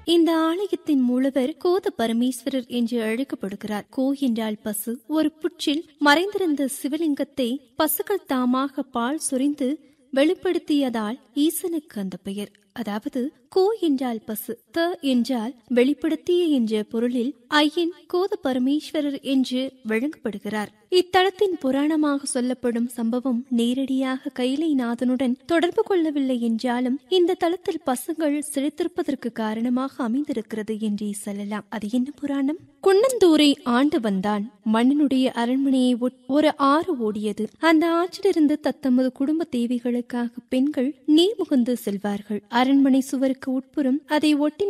இந்த ஆலயத்தின் மூலவர் கோத பரமேஸ்வரர் என்று அழைக்கப்படுகிறார் கோ என்றால் பசு ஒரு புற்றில் மறைந்திருந்த சிவலிங்கத்தை பசுக்கள் தாமாக பால் சொரிந்து வெளிப்படுத்தியதால் ஈசனுக்கு அந்த பெயர் அதாவது கோ என்றால் பசு த என்றால் வெளிப்படுத்திய என்ற பொருளில் ஐயன் கோத பரமேஸ்வரர் என்று வழங்கப்படுகிறார் இத்தலத்தின் புராணமாக சொல்லப்படும் சம்பவம் நேரடியாக கைலைநாதனுடன் தொடர்பு கொள்ளவில்லை என்றாலும் இந்த தலத்தில் பசுங்கள் செழித்திருப்பதற்கு காரணமாக அமைந்திருக்கிறது என்றே சொல்லலாம் அது என்ன புராணம் குன்னந்தூரை ஆண்டு வந்தான் மன்னனுடைய அரண்மனையை ஒட்- ஒரு ஆறு ஓடியது அந்த ஆற்றிலிருந்து தத்தமது குடும்ப தேவைகளுக்காக பெண்கள் நீர் முகந்து செல்வார்கள் அரண்மனை சுவருக்கு உட்புறம் அதை ஒட்டின